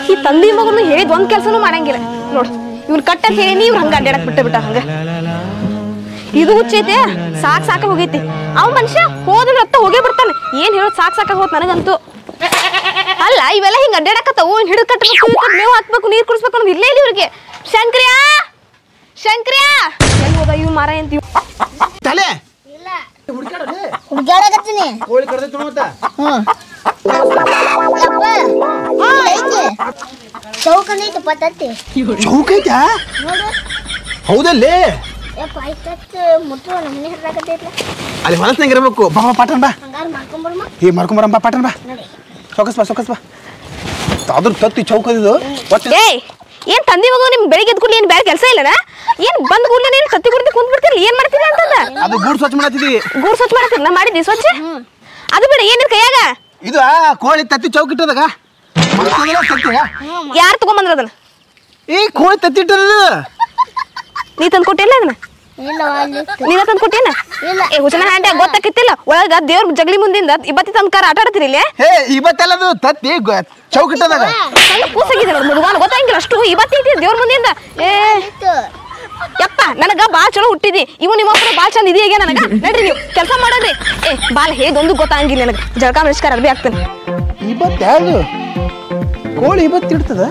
ಈ ತಂದಿ ಮಗನು ಹೇಳಿದ್ ಒಂದ್ ಕೆಲ್ಸನೂ ಮಾಡಂಗಿಲ್ಲ ನೋಡು ಇವ್ನ ಕಟ್ಟ ಅಂತ ಹೇಳಿ ಇವ್ರು ಹಂಗ ಅಡ್ಡಾಡಕ್ ಬಿಟ್ಟ ಬಿಟ್ಟ ಹಂಗ ಇದು ಹುಚ್ಚೈತೆ ಸಾಕ್ ಸಾಕ ಹೋಗೈತಿ ಅವ ಮನುಷ್ಯ ಹೋದ್ರ ರಕ್ತ ಹೋಗೇ ಬಿಡ್ತಾನೆ ಏನ್ ಹೇಳೋದ್ ಸಾಕ್ ಸಾಕ ಹೋತ್ ನನಗಂತೂ ಅಲ್ಲ ಇವೆಲ್ಲ ಹಿಂಗ ಅಡ್ಡಾಡಕತ್ತಾವು ಹಿಡಿದು ಕಟ್ಟಬೇಕು ಇವತ್ತು ಮೇವು ಹಾಕ್ಬೇಕು ನೀರ್ ಕುಡಿಸ್ಬೇಕು ಅನ್ನೋದು ಇಲ್ಲೇ ಇಲ್ಲ ಇವ್ರಿಗೆ ಶಂಕ್ರಿಯಾ ಶಂಕ್ರಿಯಾ ಹೆಂಗ್ ಹೋದ ಇವ್ ಮಾರ ಅಂತ ಇವ್ ತಲೆ ಹುಡ್ಗಾಡಕತ್ತೀನಿ ಕೋಳಿ ಕಡ್ದೈತಿ ನೋಡ್ತಾ ಹ್ಮ್ ಯಪ್ಪ ಐತಿ ಚೌಕನ್ ಐತಪ್ಪ ತತ್ತಿ ಚೌಕೈತಾ ನೋಡು ಹೌದಲ್ಲಿ ಯಪ್ಪ ಐತತ್ ಮುಟ್ಟು ನಮ್ಮನೆ ಹರ್ದಾಕತ್ತೈತ್ಲ ಅಲ್ಲಿ ಹೊಲಸ್ನಾಗ ಇರ್ಬೇಕು ಬಾ ಬಾ ಪಾಟನ್ ಬಾ ಹಂಗಾರ ಮಾಡ್ಕೊಂಬರ್ಮ ಈ ಮಾಡ್ಕೊಂಬರಂ ಬಾ ಪಾಟನ್ ಬಾ ನೋಡಿ ಚೌಕಸ್ ಬಾ ಚೌಕಸ್ ಬಾ ಅದ್ರ ತತ್ತಿ ಚೌಕದಿದು ಒತ್ತ ಏಯ್ ಏನ್ ತಂದಿ ಮಗು ನಿಮ್ ಬೆಳಿಗ್ಗೆ ಎದ್ಕೊಂಡು ಏನ್ ಬೇರೆ ಕೆಲಸ ಇಲ್ಲನ ಏನ್ ಬಂದ್ ಕೂಡ್ಲೆ ನೀನ್ ತತ್ತಿ ಕುಡ್ದು ಕುಂತ್ ಬಿಡ್ತೀರಿ ಏನ್ ಮಾಡ್ತೀರಿ ಅಂತಂದ ಅದು ಗೂಡ್ ಸ್ವಚ್ಛ ಮಾಡತ್ತಿದೀವಿ ಗೂಡ್ ಸ್ವಚ್ಛ ಮಾಡತ್ತೀರಿ ನಾ ಮಾಡಿದ್ನಿ ಸ್ವಚ್ಛ ಅದು ಬಿಡ ಏನಿರ್ ಕೈಯಾಗ ಇದು ಆ ಕೋಳಿ ತತ್ತಿ ಚೌಕ ಇಟ್ಟದಾಗ ತತ್ತಿ ಯಾರು ತಗೊಂಬಂದ್ರ ಅದನ್ನ ಈ ಕೋಳಿ ತತ್ತಿ ಇಟ್ಟದ ನೀ ತಂದ್ ಕೊಟ್ಟಿಲ್ಲ ಅದನ್ನ ಇಲ್ಲ ಅಲ್ಲಿ ನೀನ ತಂದ್ ಕೊಟ್ಟೇನ ಇಲ್ಲ. ಏ ಹುಚ್ಚನ ಹ್ಯಾಂಡೆ ಗೊತ್ತಾಕಿತ್ತಿಲ್ಲ ಒಳಗ ದೇವ್ರ ಜಗಲಿ ಮುಂದಿಂದ ಇಬ್ಬತ್ತಿ ತಮ್ಕಾರ ಆಟ ಆಡ್ತೀರಿ ಇಲ್ಲಿ ಹೇ ಇವತ್ತೆಲ್ಲದು ತತ್ತಿ ಗ- ಚೌಕ ಇಟ್ಟದಾಗ ಸಣ್ಣ ಕೂಸಾಗಿದೆ ನೋಡ್ ಮುದುಗಾನ ಗೊತ್ತಾಗಿಲ್ಲ ಅಷ್ಟು ಇವತ್ತಿ ಐತಿ ದೇವ್ರ ಮುಂದಿಂದ ಏ ಇತ್ತು ಯಪ್ಪ ನನಗ ಬಾ ಚಲೋ ಹುಟ್ಟಿದಿ ಇವು ನಿಮ್ಮ ಒಬ್ಬರು ಬಾ ಚಂದ ಇದೆಯಾ ನನಗ ನಡ್ರಿ ನೀವು ಕೆಲಸ ಮಾಡೋದ್ರಿ ಏ ಬಾಲ್ ಹೇದೊಂದು ಗೊತ್ತಾಗಿಲ್ಲ ನನಗೆ ಜಳಕ ನಮಸ್ಕಾರ ಅರ್ಬಿ ಆಗ್ತಾನೆ ಇವತ್ತು ಯಾವುದು ಕೋಳಿ ಇವತ್ತು ಇಡ್ತದ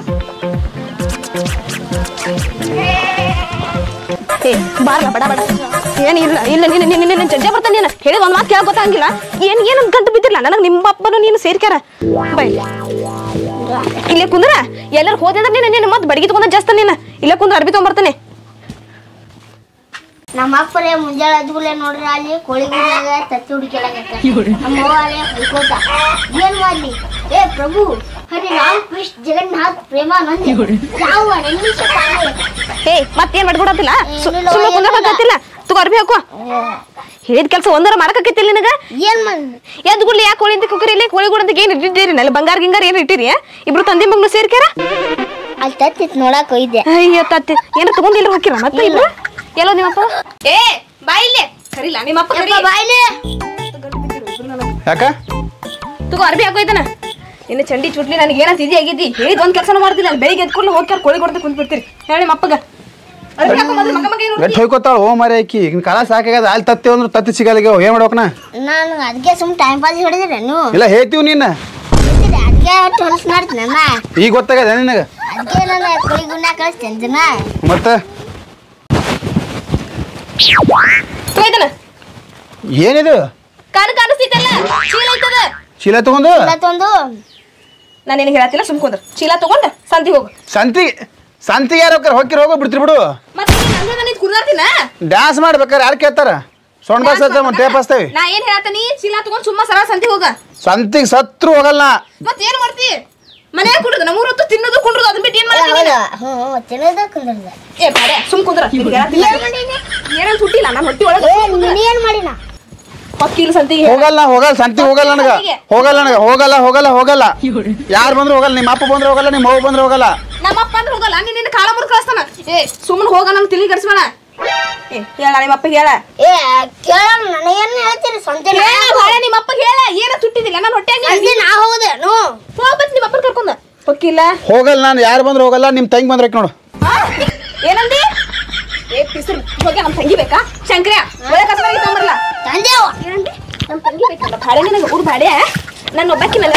ಏ ಬಾರ್ಲ ಬಡ ಬಡ ಏನಿಲ್ಲ ಇಲ್ಲ ನೀನು ನೀನು ನೀನು ಜಡ್ಜೆ ಬರ್ತಾನೆ ನೀನು ಹೇಳಿದ ಒಂದು ಮಾತು ಕೇಳ ಗೊತ್ತಾಗಿಲ್ಲ ಏನು ಏನು ಗಂಟು ಬಿದ್ದಿಲ್ಲ ನನಗೆ ನಿಮ್ಮ ಅಪ್ಪನು ನೀನು ಸೇರ್ಕ್ಯಾರ ಬೈ ಇಲ್ಲೇ ಕುಂದ್ರ ಎಲ್ಲರೂ ಹೋದ್ರೆ ನೀನು ನೀನು ಮತ್ತೆ ಬಡಗಿ ತಗೊಂಡ ಜಾಸ್ತ ನೀನು ಇಲ್ಲೇ ಕುಂದ್ರ ಅರ್ಬಿ ತೊಗೊಂಬರ್ತಾನೆ ನಮ್ಮ ಅಪ್ಪರೇ ಮುಂಜಾನೆ ಎದ್ಗುಲೆ ನೋಡ್ರಿ ಅಲ್ಲಿ ಕೋಳಿ ಗುಡಿಯಾಗ ತತ್ತಿ ಹುಡುಕ್ಯಾಡಕತ್ತ ನಮ್ಮ ಅವ್ವ ಅಲ್ಲೇ ಹೊಯ್ಕೋತ ಏನ್ ಮಾಡ್ಲಿ ಏ ಪ್ರಭು ಹರಿ ರಾಮ್ ಕೃಷ್ಣ ಜಗನ್ನಾಥ್ ಪ್ರೇಮಾನಂದ ಯಾವ ನಿಮಿಷ ತಾನೇ ಏ ಮತ್ತೇನ್ ಮಾಡ್ಕೊಡತ್ತಿಲ್ಲ ಏನಿಲ್ಲ, ಸುಮ್ಮನೆ ಕುಂದ್ರ ಏನಿಲ್ಲ. ಹಾಕತ್ತಿಲ್ಲ ತಗೋ ಅರ್ಬಿ ಹಾಕುವ ಹೇಳಿದ ಕೆಲಸ ಒಂದರ ಮಾಡಕತ್ತಿಲ್ಲ ನಿನಗ ಏನ್ ಮಾಡ್ ಎದ್ ಗುಡ್ಲಿ ಯಾಕೆ ಕೋಳಿ ಅಂತ ಕುಕ್ಕರಿ ಇಲ್ಲಿ ಕೋಳಿ ಗುಡ್ ಅಂತ ಏನು ಇಟ್ಟಿದ್ದೀರಿ ನಲ್ಲಿ ಬಂಗಾರ ಗಿಂಗಾರ ಏನು ಇಟ್ಟಿರಿ ಇಬ್ರು ತಂದೆ ಮಗ್ನು ಸೇರ್ಕ್ಯಾರ ಅಲ್ಲಿ ತತ್ತಿತ್ ನೋಡಕ್ ಹೋಯ್ದೆ ಅಯ್ಯೋ ತತ್ತಿ ಏನಾರ ತಗೊಂಡಿಲ್ಲ ಹಾಕಿರ ಮತ್ತೆ ಇಬ್ರು ಎಲ್ಲೋ ನಿಮ್ಮಪ್ಪ ಏ ಬಾ ಇಲ್ಲೇ ಕರಿಲ್ಲ ನಿಮ್ಮಪ್ಪ ಕರಿ ಬಾಯ್ಲಿ ಯಾಕ ತಗೋ ಅರ್ಬಿ ಹಾಕೋಯ್ತಾನ ಇನ್ನು ಚಂಡಿ ಚುಟ್ಲಿ ನನಗೆ ಏನಂತ ಇದಿ ಆಗಿದ್ದಿ ಹೇಳಿದ ಒಂದ್ ಕೆಲಸನೂ ಮಾಡ್ತಿಲ್ಲ ಅಲ್ಲಿ ಬೆಳಿಗ್ಗೆ ಎದ್ಕೊಂಡು ಹೋಗ್ಯಾರ ಕೋಳಿ ಕೊಡ್ತಾ ಕುಂತ್ ಬಿಡ್ತೀರಿ ಹೇಳಿ ನಿಮ್ಮ ಅಪ್ಪಗ ಅರ್ಬಿ ಹಾಕೋ ಮೊದ್ಲು ಮಗ ಮಗ ಏನು ಗಟ್ಟಿ ಹೋಯ್ಕೋತಾಳ ಓ ಮರಿ ಆಕಿ ಈಗಿನ ಕಾಲ ಸಾಕಾಗ್ಯದ ಅಲ್ಲಿ ತತ್ತಿ ಅಂದ್ರೆ ತತ್ತಿ ಸಿಗಲ್ಲ ಏನ್ ಮಾಡ್ಬೇಕನ ನಾನು ಅದಕ್ಕೆ ಸುಮ್ ಟೈಮ್ ಪಾಸ್ ಹೊಡೆದ್ರೆ ನೀವು ಇಲ್ಲ ಹೇಳ್ತೀವಿ ನೀನು ಅದಕ್ಕೆ ಅಷ್ಟು ಹೊಲಸು ಮಾಡ್ತೀನಿ ಅಮ್ಮ ಈಗ ಗೊತ್ತಾಗದ ನಿನಗೆ ಅದಕ್ಕೆ ನಾನು ಕೋಳಿ ಗುಂಡ ಕಳಿಸ್ತೇನೆ ದಿನ ಮತ್ತೆ ಹೋಯ್ತಾನ ಏನಿದು ಕಾನು ಕಾಣಿಸ್ತೈತಲ್ಲ ಚೀಲ ಐತದ ಚೀಲ ತಗೊಂಡು ಇವತ್ತೊಂದು ನಾನು ನಿನಗೆ ಹೇಳತ್ತಿಲ್ಲ ಸುಮ್ಕೊಂಡ್ರ ಚೀಲ ತಗೊಂಡ ಸಂತಿ ಹೋಗು ಸಂತಿ ಸಂತಿಗೆ ಯಾರು ಹೋಗ್ಯಾರ ಹೋಗಿರ್ ಹೋಗೋ ಬಿಡ್ತೀರಿ ಬಿಡು ಮತ್ತೆ ನೀನ್ ಹಂಗ ನಿಂತ್ ಕುರ್ದಾಡ್ತೀನ ಡ್ಯಾನ್ಸ್ ಮಾಡ್ಬೇಕಾರೆ ಯಾರು ಕೇಳ್ತಾರ ಸೊಂಡ್ ಬಸ್ ಹಚ್ಚ ಟೇಪ್ ಹಚ್ತೇವಿ ನಾ ಏನ್ ಹೇಳತ್ತೀನಿ ಚೀಲ ತಗೊಂಡ್ ಸುಮ್ಮ ಸರ ಸಂತಿ ಹೋಗ ಸಂತಿಗೆ ಸತ್ರು ಹೋಗಲ್ಲ ಮತ್ ಏನ್ ಮಾಡ್ತಿ ಮನ್ಯಾಗ ಕುಡುದು ನಮ್ಮ ಹೊತ್ತು ತಿನ್ನೋದು ಕುಂಡ್ರದು ಅದನ್ನ ಬಿಟ್ಟು ಏನ್ ಮಾಡ್ತೀನಿ ಹೌದಾ ಹ್ಞೂ ತಿನ್ನೋದ ಕುಂದ್ರದ ಏ ಬಾಡೆ ಸುಮ್ ಕುಂದ್ರ ಏನಂತ ಹುಟ್ಟಿಲ್ಲ ನಾನು ಹೊಟ್ಟಿ ಒಳಗೆ ಏ ನೀನು ಏನು ಮಾಡಿನ ಹೊಕ್ಕಿಲ್ಲ ಸಂತಿಗೆ ಹೋಗಲ್ಲ ಹೋಗಲ್ಲ ಸಂತಿ ಹೋಗಲ್ಲ ನನಗ ಹೋಗಲ್ಲ ನನಗ ಹೋಗಲ್ಲ ಹೋಗಲ್ಲ ಹೋಗಲ್ಲ ಯಾರು ಬಂದ್ರು ಹೋಗಲ್ಲ ನಿಮ್ಮ ಅಪ್ಪ ಬಂದ್ರೆ ಹೋಗಲ್ಲ ನಿಮ್ಮ ಅವ್ವ ಬಂದ್ರೆ ಹೋಗಲ್ಲ ನಮ್ಮಪ್ಪ ಅಂದ್ರೆ ಹೋಗಲ್ಲ ನೀನ್ ನಿನ್ನ ಕಾಲ ಮುರ್ದು ಕಳಿಸ್ತಾನ ಏ ಸುಮ್ಮನೆ ಹೋಗ ನಂಗೆ ತಿಳಿ ಕಡ್ಸ್ಬೇಡ ಏ ಹೇಳ ನಿಮ್ಮಪ್ಪ ಹೇಳ ಏ ಕೇಳಮ್ಮ ನನಗೇನು ಹೇಳ್ತೀರಿ ಸ್ವಂತ ಹೇಳ ಬಾಳೆ ನಿಮ್ಮಪ್ಪ ಹೇಳ ಏನ ತುಟ್ಟಿದಿಲ್ಲ ನಾನು ಹೊಟ್ಟೆ ಸಂಜೆ ನಾ ಹೋದೆ ನೋ ಹೋಗ್ಬತ್ ನಿಮ್ಮಪ್ಪನ ಕರ್ಕೊಂಡ ಹೊಕ್ಕಿಲ್ಲ ಹೋಗಲ್ಲ ನಾನು ಯಾರು ಬಂದ್ರು ಹೋಗಲ್ಲ ನಿಮ್ಮ ತಂಗಿ ಬಂದ್ರೆ ನೋಡು ಆ? ಏನಂದಿ ಏ ಪಿಸ್ರು ಹೋಗಿ ನಮ್ಮ ತಂಗಿ ಬೇಕಾ ಶಂಕ್ರಿಯ ಒಳ್ಳೆ ಕಸವಾಗಿ ತಗೊಂಬರಲ್ಲ ತಂದೆವ ಏನಂದಿ ನಮ್ಮ ತಂಗಿ ಬೇಕಂತ ಭಾಡೆ ನನಗೆ ಊರು ಭಾಡೆ ನನ್ನ ಒಬ್ಬಕ್ಕಿನಲ್ಲ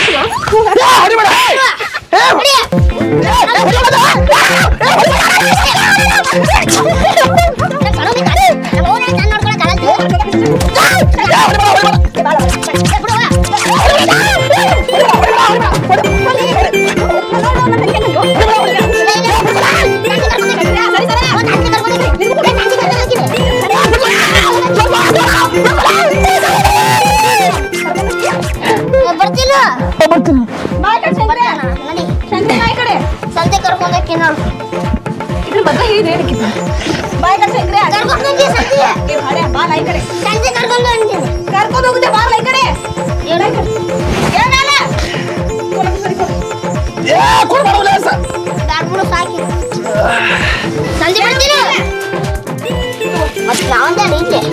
ಬರ್ತಿಲ್ಲ ಬರ್ತೀನಿ ನಡಿ ಶಂಕ್ರಿಯ ಈ ಕಡೆ ಸಂತೆ ಕರ್ಕೊಂಡಕ್ಕೆ ನೋಡು ಇದ್ರ ಬಗ್ಗೆ ಹೇಳಿದ್ರೆ ಏನಕ್ಕಿತ್ತು ಬಾಯ್ ಕಡೆ ಶಂಕ್ರಿಯ ಕರ್ಕೊಂಡು ಹೋಗಿ ಸಂತೆ ಏ ಭಾಡೆ ಬಾ ಲೈ ಕಡೆ ಸಂತೆ ಕರ್ಕೊಂಡು ಅಂತೀನಿ ಕರ್ಕೊಂಡು ಹೋಗುತ್ತೆ ಬಾ ಲೈ ಕಡೆ ಏನಕ್ಕೆ ಏನಲ್ಲ ದಾಟ್ಬಿಡು ಸಾಕಿ ಸಂಜೆ ಬರ್ತೀರ ಮತ್ತೆ ಯಾವಂದ ಐತೆ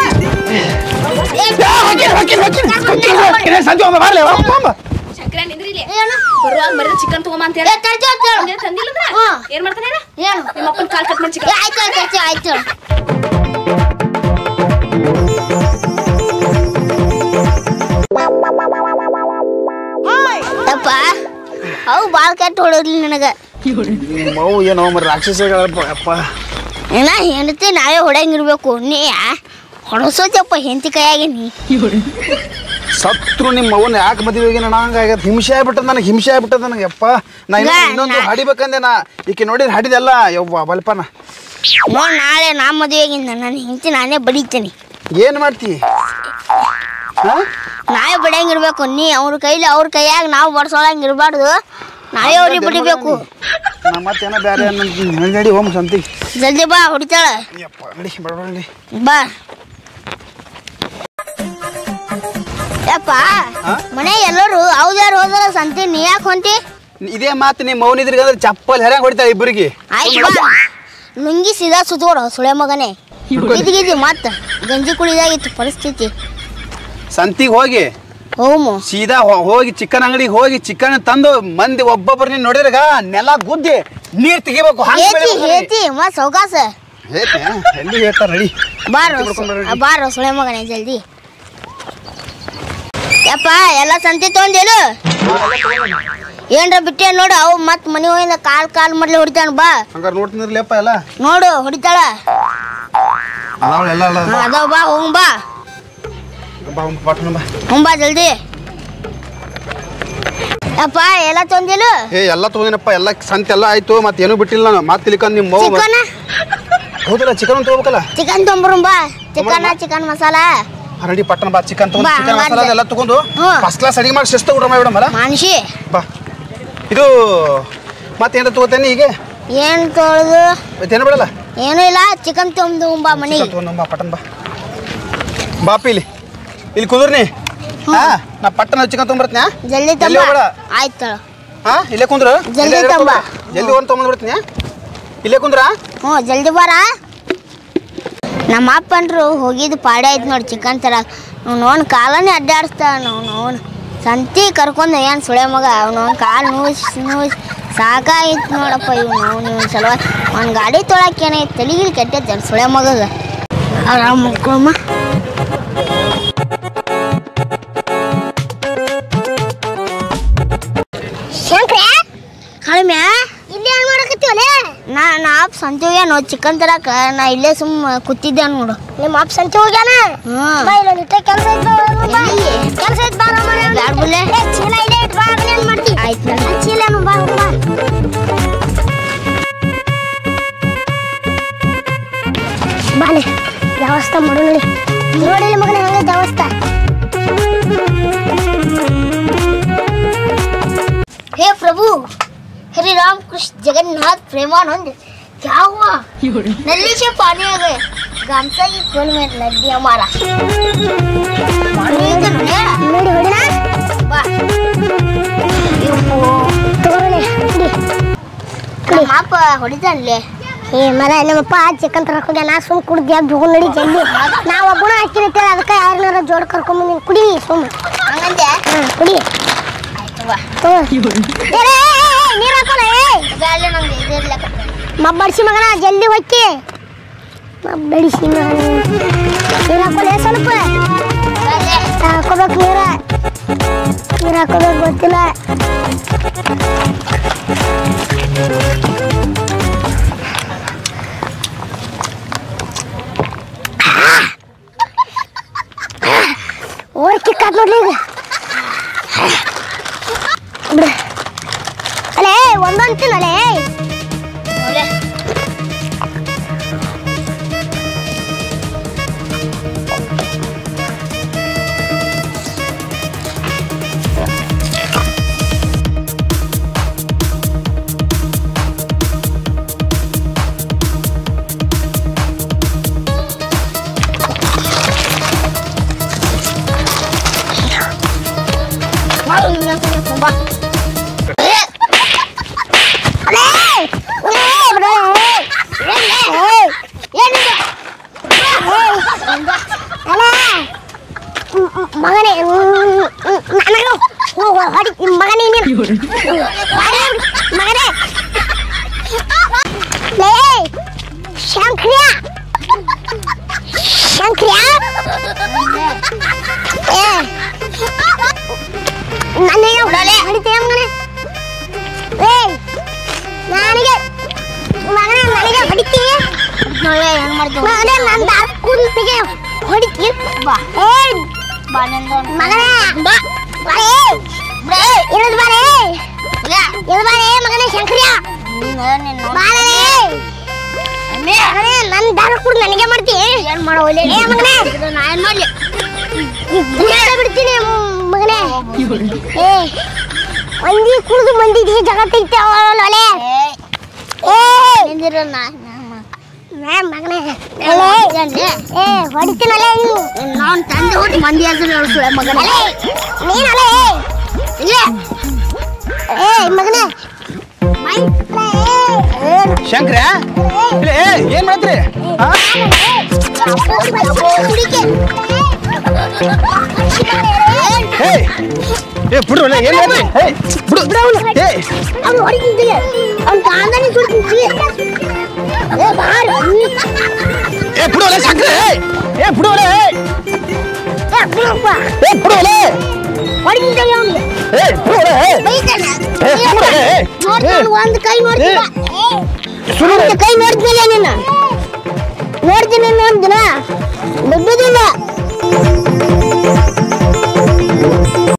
ಸಂತಿ ಒಮ್ಮೆ ಬರ್ಲಿ ಶಂಕರ ನಿಂದ್ರಿಲ್ಲ ಆಕಿ ಏನು ಬರುವಾಗ ಮರಿ ಚಿಕನ್ ತಗೊಂಬ ಅಂತ ಹೇಳಿ ಏ ತರ್ಜಿ ಅಂತ ಹೇಳು. ಹಂಗೆ ತಂದಿಲ್ಲ ಅಂದ್ರೆ ಹಾ. ಏನ್ ಮಾಡ್ತಾನೆ ಹೇಳ ಏನು ನಿಮ್ಮ ಅಪ್ಪನ ಕಾಲ್ ಕಟ್ ಮಾಡಿ ಏ, ಚಿಕನ್ ಆಯ್ತು ಆಯ್ತು ಆಯ್ತು ಆಯ್ತು ಯಪ್ಪ ಅವು ಬಾಳ್ ಕೆಟ್ಟ ಹೊಡೋದ್ಲಿ ನನಗ ನಿಮ್ಮ ಮಗು ಏನೋ ಮರ ರಾಕ್ಷಸಗಳಪ್ಪ ಅಪ್ಪ ಏನ ಹೆಂಡತಿ ನಾವೇ ಹೊಡಂಗಿರ್ಬೇಕು ನೀ ಹೊಡಸೋತಪ್ಪ ಹೆಂಡತಿ ಕೈಯಾಗೆ ನೀ ಸತ್ರು ನಿಮ್ಮ ಮಗನ ಯಾಕೆ ಮದುವೆ ಹೋಗಿ ನಾನು ಹಂಗಾಗತ್ತೆ ಹಿಂಸೆ ಆಗ್ಬಿಟ್ಟದ ನನಗೆ ಹಿಂಸೆ ಆಗ್ಬಿಟ್ಟದ ನನಗೆ ಅಪ್ಪ ನಾ ಇನ್ನೊಂದು ಗಾ- ಇನ್ನೊಂದು ನಾ- ಹಡಿಬೇಕಂದೆ ನಾ ಈಕೆ ನೋಡಿದ್ರೆ ಹಡಿದೆಲ್ಲ ಯವ್ವ ಬಲ್ಪನ ನೋಡ್ ನಾಳೆ ನಾ ಮದುವೆಗಿಂದ ನನ್ನ ಹೆಂಡತಿ ನಾನೇ ಬಡಿತೀನಿ ಏನು ಮಾಡ್ತಿ ಹಾ ನಾವೇ ಬಡಿಯಂಗಿರ್ಬೇಕು ನೀ ಅವ್ರ ಕೈಲಿ ಅವ್ರ ಕೈಯಾಗ ನಾವು ಬಡ್ಸೋಳಂಗ್ ಇರಬಾರ್ದು ನಾವೇ ಅವ್ರಿಗೆ ಬಡಿಬೇಕು ನಾ ಮತ್ತೇನೋ ಬೇರೆ ನಡಿ ನಡಿ ಹೋಮ್ ಸಂತಿಗೆ ಜಲ್ದಿ ಬಾ ಹೊಡಿತಾಳ ಯಪ್ಪ ನಡಿ ಬಡ ನಡಿ ಬಾ ಯಪ್ಪ ಹಾ? ಮನೆ ಎಲ್ಲರೂ ಅವ್ದ್ಯಾರು ಹೋದ್ರ ಸಂತಿ ನೀ ಯಾಕೆ ಹೊಂಟಿ ಇದೇ ಮಾತು ನಿಮ್ಮ ಮೌನ ಇದ್ರಿಗೆ ಅಂದ್ರೆ ಚಪ್ಪಲ್ ಹೆರಂಗ್ ಹೊಡಿತಾಳೆ ಇಬ್ಬರಿಗೆ ಆಯ್ತು ಬಾ ಲುಂಗಿ ಸೀದಾ ಸುತ್ತೋಡು ಸುಳೆ ಮಗನೇ ಇದ್ಗಿದ್ದಿ ಮತ್ತ ಗಂಜಿ ಕುಡಿದಾಗಿತ್ತು ಪರಿಸ್ಥಿತಿ ಸಂತಿಗೆ ಹೋಗಿ ಹೋಮು ಸೀದಾ ಹೋ- ಹೋಗಿ ಚಿಕನ್ ಅಂಗಡಿಗೆ ಹೋಗಿ ಚಿಕನ್ ತಂದು ಮಂದಿ ಒಬ್ಬೊಬ್ಬರು ನೀನು ನೋಡಿದ್ರಾಗ ನೆಲ ಗುದ್ದಿ ನೀರ್ ತೆಗಿಬೇಕು ಹಂಗ್ ಹೇತಿ ಬೆಳಿಬೇಕು ನೀ. ಹೇತಿ ಮತ್ ಸೌಕಾಸ ಹೇತಿ ಎಲ್ಲಿ ಹೇಳ್ತಾರ ನಡಿ ಬಾರೋ ಬಿಡ್ಕೊಂಡ್ ಬರ್ರಿ. ಬಾರೋ ಸುಳೆ ಮಗನೇ ಜಲ್ದಿ ಯಪ್ಪ ಎಲ್ಲ ಸಂತಿ ತೊಗೊಂಡಿರು ಏನ್ರ ಬಿಟ್ಟೆ ನೋಡು ಅವು ಮತ್ ಮನೆ ಹೋಗಿಂದ ಕಾಲ್ ಕಾಲ್ ಮಾಡ್ಲಿ ಹೊಡಿತಾನ ಬಾ ಹಂಗಾರೆ ನೋಡ್ತಿದ್ರಲ್ಲಪ್ಪ ಎಲ್ಲ ನೋಡು ಹೊಡಿತಾಳ ಅದಾವ ಎಲ್ಲ ಅಲ್ಲ ಹಾ, ಅದಾವ ಬಾ ಹೋಗ್ ಬಾ ಬಾ ಪಟ್ನ ಬಾ ಹೋಗ್ ಬಾ ಜಲ್ದಿ ಯಪ್ಪ ಎಲ್ಲ ತೊಂದಿಲ್ಲ ಏ ಎಲ್ಲ ತಗೋದಿನಪ್ಪ ಎಲ್ಲ ಸಂತೆ ಎಲ್ಲ ಆಯ್ತು ಮತ್ತೆ ಏನೂ ಬಿಟ್ಟಿಲ್ಲ ನಾನು ಮತ್ತೆ ಇಲ್ಲಿಕಂದ್ ನಿಮ್ಮ ಮೌ ಚಿಕನ್ ಹೌದಲ್ಲ ಚಿಕನ್ ತಗೋಬೇಕಲ್ಲ ಚಿಕನ್ ತೊಂಬರು ಬಾ ಚಿಕನ್ ಚಿಕನ್ ಮಸಾಲ ರೆಡಿ ಪಟ್ಟಣ ಬಾ ಚಿಕನ್ ತಗೊಂಡು ಬಾ, ಚಿಕನ್ ಹಂಗಾದ್ರೆ. ಮಸಾಲ ಎಲ್ಲ ತಗೊಂಡು ಹ್ಞೂ. ಫಸ್ಟ್ ಕ್ಲಾಸ್ ಅಡಿಗೆ ಮಾಡಿ ಶಿಸ್ತು ಊಟ ಮಾಡಿಬಿಡಮಲ್ಲ ಮಾನ್ಸಿ ಬಾ ಇದು ಮತ್ತೇನಾರ ತಗೋತೇನೆ ಈಗ ಏನ್ ತೊಳೆದು ಮತ್ತೇನು ಬಿಡಲ್ಲ ಏನೂ ಇಲ್ಲ ಚಿಕನ್ ತೊಂದು ಬಾ ಮನಿ ಚಿಕನ್ ತಗೊಂಡು ಬಾ ಪಟ್ಟಣ ಬಾ ಬಾಪಿ ಇಲ್ಲಿ ಇಲ್ಲಿ ಕುದುರ್ನಿ ಹಾ ನಾ ಪಟ್ಟಣ ಚಿಕನ್ ತೊಗೊಂಬರ್ತೀನಿ ಜಲ್ದಿ ಎಲ್ಲಿ ತಂಬ ಹೋಗ್ಬೇಡ. ಆಯ್ತು ಹಾ ಇಲ್ಲೇ ಕುಂದ್ರು ಜಲ್ದಿ ಇಲ್ಲೇ ಇರು ತಂಬಾ. ಕುಂದ್ರು. ಜಲ್ದಿ ಒಂದು ತೊಗೊಂಡ್ಬಿಡ್ತೀನಿ ಇಲ್ಲೇ ಕುಂದ್ರ ಹ್ಞೂ ಜಲ್ದಿ ಬಾರ ನಮ್ಮ ಅಪ್ಪನ್ರು ಹೋಗಿದ್ದು ಪಾಡೆ ಆಯ್ತು ನೋಡಿ ಚಿಕನ್ ತರಕ್ ಅವ್ನು ಕಾಲನೇ ಅಡ್ಡಾಡಿಸ್ತಾನ ಅವ್ನು ಅವನು ಸಂತಿ ಕರ್ಕೊಂಡು ಏನು ಸುಳೆ ಮಗ ಅವ್ನು ಕಾಲು ನೂಸ್ ನೂಸ್ ಸಾಕಾಗಿತ್ತು ನೋಡಪ್ಪ ಇವ್ನು ಅವ್ನು ಇವ್ನ ಸಲುವಾಗಿ ಅವ್ನ ಗಾಡಿ ತೊಳಕ್ಕೆ ಏನೈತೆ ತಲೆಗಿಲಿ ಕೆಟ್ಟೈತೆ ಅವ್ನ್ ಸುಳೆ ಮಗಗ ಆರಾಮ ಮುಕ್ಕೊಮ್ಮ ಶಂಕ್ರೆ ಕಡಿಮೆ ಇಲ್ಲಿ ಏನು ಮಾಡಕತ್ತೀವಲೆ ನಾ ನಾ ಅಪ್ಪ ಸಂತೆ ಹೋಗ್ಯಾನ ಚಿಕನ್ ತರಕ ನಾ ಇಲ್ಲೇ ಸುಮ್ ಕೂತಿದ್ದೆ ನೋಡು ನಿಮ್ಮ ಅಪ್ಪ ಸಂತೆ ಹೋಗ್ಯಾನ ಬಾ ಇಲ್ಲೊಂದು ಇಟ್ಟೆ ಕೆಲಸ ಐತೆ ಕೆಲಸ ಐತೆ ಬಾ ನಮ್ಮ ಮನೆ ಬ್ಯಾಡ ಬಿಡ್ಲೆ ಚೀಲ ಇಲ್ಲೇ ಇಟ್ಟು ಬಾ ಅದನ್ನ ಏನು ಮಾಡ್ತಿ ಆಯ್ತು ಚೀಲನು ಬಾ ಬಾ ಬಾಲೆ ವ್ಯವಸ್ಥೆ ಮಾಡು ನೋಡಿ ನೋಡಿಲ್ಲ ಮಗನ ಹಂಗೆ ವ್ಯವಸ್ಥೆ हे प्रभु हरे राम कृष्ण जगन्नाथ प्रेमानंद क्या हुआ नली से पानी आ गए गामसा की खोल में लग गया हमारा पानी तो नहीं है ನೋಡಿ ಹೊಡಿನಾ ಬಾ ತಗೊಳ್ಳಿ ಅಪ್ಪ ಹೊಡಿತಾನ್ಲೆ ಏ ಮರ ನಮ್ಮಪ್ಪ ಚಿಕನ್ ತರಕ್ ಹೋಗ್ಯ ನಾ ಸುಮ್ ಕುಡ್ದು ಎದ್ದು ಹೋಗು ನಡಿ ಜಲ್ದಿ ನಾ ಒಬ್ಬನ ಹಾಕಿನ ಅದಕ್ಕೆ ಯಾರನ್ನಾರ ಜೋಡ್ ಕರ್ಕೊಂಬಂದಿನಿ ಕುಡಿ ಸುಮ್ ಹಂಗಂದೆ ಹಾಂ ಕುಡಿ ಆಯ್ತು ಬಾ ನೀರು ಹಾಕೋಣ ಮಬ್ಬಡಿಸಿ ಮಗನ ಜಲ್ದಿ ಹೊಕ್ಕಿ ಮಬ್ಬಡಿಸಿ ಮಗನ ನೀರು ಹಾಕೋಲೆ ಸ್ವಲ್ಪ ಹಾಕೋಬೇಕು ನೀರ ನೀರು ಹಾಕೋಬೇಕು ಗೊತ್ತಿಲ್ಲ ಓಡ್ ಕಿಕ್ಕಾತ್ ನೋಡ್ಲಿ ಈಗ ಬಿಡು ಅಲೇ ಒಂದೊಂದು ತಿನ್ನಲೇ ಮಗನೇ ಲೇ ಶಂಕ್ರಿಯ ಶಂಕ್ರಿಯ ಏ ನನಗೆ ಹೊಡಿತೀಯ ಮಗನೇ ಏ ನನಗೆ ಮಗನೇ ನನಗೆ ಹೊಡಿತೀಯ ಮಗನೇ ನನ್ನ ಕುಂತಿಗೆ ಹೊಡಿತೀಯ ಬಾ ಏ ಮಗನೇ ಬಾ ಬಾ ಏ ಇಳಿದು ಬಾರೇ ಇಳಿದು ಬಾರೇ ಮಗನೇ ಶಂಕರ್ಯ ಬಾರೇ ಮಗನೇ ನನ್ನ ದಾರ ಕೂಡ ನನಗೆ ಮಾಡ್ತಿ ಏನ್ ಮಾಡೋ ಏ ಮಗನೇ ನಾ ಏನ್ ಮಾಡ್ಲಿ ಗುಡ್ಡ ಬಿಡ್ತೀನಿ ಮ್- ಮಗನೇ ಏ ಮಂದಿ ಕುಡಿದು ಮಂದಿ ಜಗತ್ತೈತೆ ಅವಳೆ ಏ ಮಗನೇ ಏ ಹೊಡಿತೀನಲ್ಲ ನಾನು ತಂದೆ ಹೊಟ್ಟು ಮಂದಿ ಹೆಸರು ಮಗನೇ ನೀನಲ್ಲ ಇಲ್ಲೇ ಏ ಮಗನೇ ಶಂಕ್ರ ಇಲ್ಲ ಏ ಏನ್ ಮಾಡತ್ರಿ ಹಾ? ಹೇ ಏ ಬಿಡು ಅಲ್ಲ, ಏನ್ ಮಾಡ್ತಿ ಹೇ ಬಿಡು ಏ ಅವ್ನು ಹೊಡಿತಿದ್ದಿಲ್ಲ ಅವ್ನು ಕಾಂದಾನಿ ಸುಡ್ತಿದ್ದಿ ಏ ಬಾರ ಏ ಬಿಡು ಅಲ್ಲ ಶಂಕ್ರ ಏ ಏ ಬಿಡು ಅಲ್ಲ ಏ ಏ ಬಿಡಪ್ಪ ಏ ಬಿಡು ಅಲ್ಲ ಹೊಡಿತಿದ್ದಿಲ್ಲ ಅವ್ನಿಗೆ ಏ ಬಿಡು ಅಲ್ಲ ಏ ಬೈತಾನೆ ಏ, ಸುಮ್ನೆ ಇರು, ಏ. ನೋಡ್ತಾನೆ ಒಂದು ಕೈ ನೋಡ್ತಿಲ್ಲ ಸುಮ್ಮನೆ ಒಂದು ಕೈ ನೋಡ್ತಿಲ್ಲ ನಿನ್ನ ನೋಡ್ತೀನಿ ನೋಡ್ತೀನ ದೊಡ್ಡದಿಲ್ಲ